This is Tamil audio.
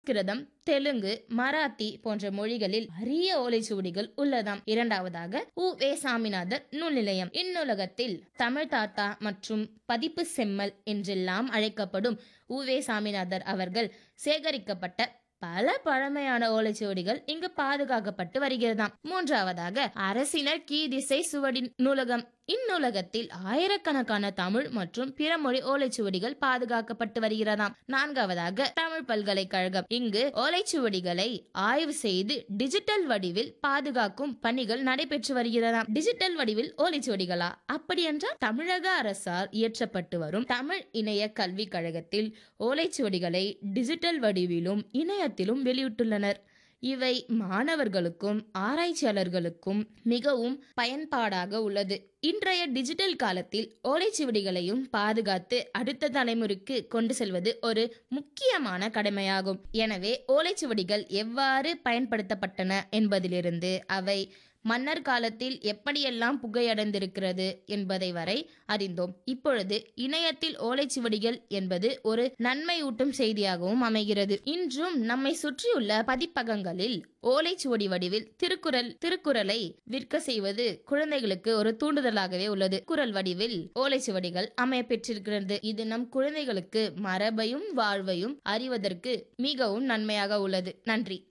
சமஸ்கிருதம் தெலுங்கு மராத்தி போன்ற மொழிகளில் அரிய ஓலைச்சுவடிகள் உள்ளதாம் இரண்டாவதாக உ வே சாமிநாதர் நூல் நிலையம் இந்நூலகத்தில் தமிழ் தாத்தா மற்றும் பதிப்பு செம்மல் என்றெல்லாம் அழைக்கப்படும் உ வே சாமிநாதர் அவர்கள் சேகரிக்கப்பட்ட பல பழமையான ஓலைச்சுவடிகள் இங்கு பாதுகாக்கப்பட்டு வருகிறதாம் மூன்றாவதாக அரசினர் கீதிசை சுவடி நூலகம் இந்நூலகத்தில் ஆயிரக்கணக்கான தமிழ் மற்றும் பிற மொழி ஓலைச்சுவடிகள் பாதுகாக்கப்பட்டு வருகிறதாம் நான்காவதாக தமிழ் பல்கலைக்கழகம் இங்கு ஓலைச்சுவடிகளை ஆய்வு செய்து டிஜிட்டல் வடிவில் பாதுகாக்கும் பணிகள் நடைபெற்று வருகிறதாம் டிஜிட்டல் வடிவில் ஓலைச்சுவடிகளா அப்படி என்றால் தமிழக அரசால் இயற்றப்பட்டு வரும் தமிழ் இணைய கல்விக் கழகத்தில் ஓலைச்சுவடிகளை டிஜிட்டல் வடிவிலும் இணையத்திலும் வெளியிட்டுள்ளனர் இவை மாணவர்களுக்கும் ஆராய்ச்சியாளர்களுக்கும் மிகவும் பயன்பாடாக உள்ளது இன்றைய டிஜிட்டல் காலத்தில் ஓலைச்சுவடிகளையும் பாதுகாத்து அடுத்த தலைமுறைக்கு கொண்டு செல்வது ஒரு முக்கியமான கடமையாகும் எனவே ஓலைச்சுவடிகள் எவ்வாறு பயன்படுத்தப்பட்டன என்பதிலிருந்து அவை மன்னர் காலத்தில் எப்படியெல்லாம் புகையடைந்திருக்கிறது என்பதை வரை அறிந்தோம் இப்பொழுது இணையத்தில் ஓலைச்சுவடிகள் என்பது ஒரு நன்மையூட்டும் செய்தியாகவும் அமைகிறது இன்றும் நம்மை சுற்றியுள்ள பதிப்பகங்களில் ஓலைச்சுவடி வடிவில் திருக்குறள் திருக்குறளை விற்க செய்வது குழந்தைகளுக்கு ஒரு தூண்டுதலாகவே உள்ளது குரல் வடிவில் ஓலைச்சுவடிகள் அமைய பெற்றிருக்கிறது இது நம் குழந்தைகளுக்கு மரபையும் வாழ்வையும் அறிவதற்கு மிகவும் நன்மையாக உள்ளது நன்றி